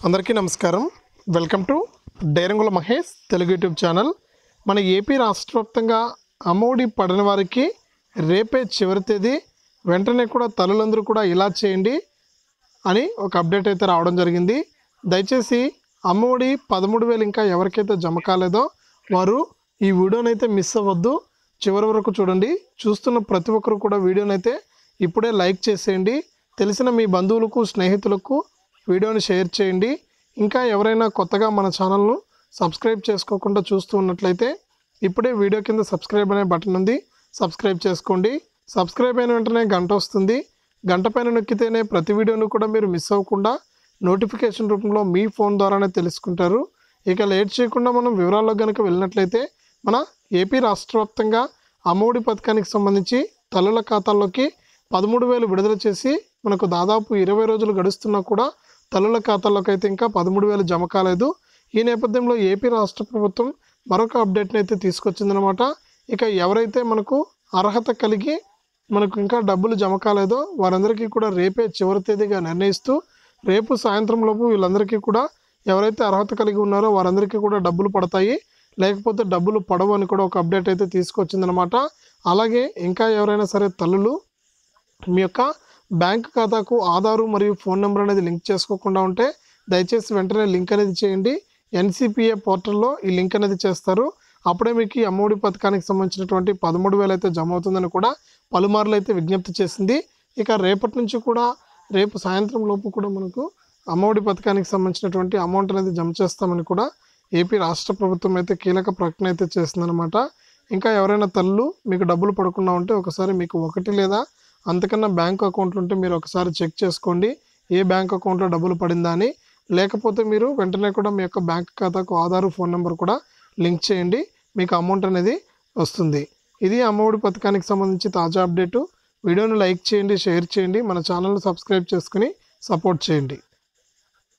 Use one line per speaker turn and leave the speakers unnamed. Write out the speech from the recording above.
అందరికీ నమస్కారం welcome to డైరంగుల మహేష్ తెలుగు యూట్యూబ్ ఛానల్ మన ఏపీ రాష్ట్ర వ్యాప్తంగా అమ్మఒడి పడని వారికి రేపే చివరి తేదీ వెంటనే కూడా తల్లులందరూ కూడా ఇలా చేయండి అని ఒక అప్డేట్ అయితే రావడం జరిగింది దయచేసి అమ్మఒడి పదమూడు వేలు ఇంకా ఎవరికైతే జమ కాలేదో వారు ఈ వీడియోనైతే మిస్ అవ్వద్దు చివరి వరకు చూడండి చూస్తున్న ప్రతి ఒక్కరు కూడా వీడియోనైతే ఇప్పుడే లైక్ చేసేయండి తెలిసిన మీ బంధువులకు స్నేహితులకు వీడియోని షేర్ చేయండి ఇంకా ఎవరైనా కొత్తగా మన ఛానల్ను సబ్స్క్రైబ్ చేసుకోకుండా చూస్తూ ఉన్నట్లయితే ఇప్పుడే వీడియో కింద సబ్స్క్రైబ్ అనే బటన్ ఉంది సబ్స్క్రైబ్ చేసుకోండి సబ్స్క్రైబ్ అయిన వెంటనే గంట వస్తుంది గంట పైన నొక్కితేనే ప్రతి వీడియోను కూడా మీరు మిస్ అవ్వకుండా నోటిఫికేషన్ రూపంలో మీ ఫోన్ ద్వారానే తెలుసుకుంటారు ఇక లేట్ చేయకుండా మనం వివరాల్లో కనుక వెళ్ళినట్లయితే మన ఏపీ రాష్ట్ర వ్యాప్తంగా అమ్మఒడి పథకానికి సంబంధించి తల్లుల ఖాతాల్లోకి పదమూడు వేలు విడుదల చేసి మనకు దాదాపు ఇరవై రోజులు గడుస్తున్నా కూడా తల్లుల ఖాతాల్లోకి అయితే ఇంకా పదమూడు వేలు జమ కాలేదు ఈ నేపథ్యంలో ఏపీ రాష్ట్ర ప్రభుత్వం మరొక అప్డేట్ని అయితే తీసుకొచ్చిందనమాట ఇక ఎవరైతే మనకు అర్హత కలిగి మనకు ఇంకా డబ్బులు జమ కాలేదో వారందరికీ కూడా రేపే చివరి తేదీగా నిర్ణయిస్తూ రేపు సాయంత్రం లోపు వీళ్ళందరికీ కూడా ఎవరైతే అర్హత కలిగి ఉన్నారో వారందరికీ కూడా డబ్బులు పడతాయి లేకపోతే డబ్బులు పడవు అని కూడా ఒక అప్డేట్ అయితే తీసుకొచ్చిందనమాట అలాగే ఇంకా ఎవరైనా సరే తల్లులు మీ యొక్క బ్యాంక్ ఖాతాకు ఆధారు మరియు ఫోన్ నెంబర్ అనేది లింక్ చేసుకోకుండా ఉంటే దయచేసి వెంటనే లింక్ అనేది చేయండి ఎన్సిపిఏ పోర్టల్లో ఈ లింక్ అనేది చేస్తారు అప్పుడే మీకు ఈ అమ్మఒడి పథకానికి సంబంధించినటువంటి పదమూడు వేలు అయితే జమ అవుతుందని కూడా పలుమార్లు అయితే విజ్ఞప్తి చేసింది ఇక రేపటి నుంచి కూడా రేపు సాయంత్రం లోపు కూడా మనకు అమ్మఒడి పథకానికి సంబంధించినటువంటి అమౌంట్ అనేది జమ చేస్తామని కూడా ఏపీ రాష్ట్ర ప్రభుత్వం అయితే కీలక ప్రకటన అయితే చేసిందనమాట ఇంకా ఎవరైనా తల్లు మీకు డబ్బులు పడకుండా ఉంటే ఒకసారి మీకు ఒకటి లేదా అంతకన్నా బ్యాంక్ అకౌంట్లు ఉంటే మీరు ఒకసారి చెక్ చేసుకోండి ఏ బ్యాంక్ అకౌంట్లో డబ్బులు పడిందా అని లేకపోతే మీరు వెంటనే కూడా మీ యొక్క బ్యాంక్ ఖాతాకు ఆధార్ ఫోన్ నెంబర్ కూడా లింక్ చేయండి మీకు అమౌంట్ అనేది వస్తుంది ఇది అమ్మఒడి పథకానికి సంబంధించి తాజా అప్డేటు వీడియోను లైక్ చేయండి షేర్ చేయండి మన ఛానల్ని సబ్స్క్రైబ్ చేసుకుని సపోర్ట్ చేయండి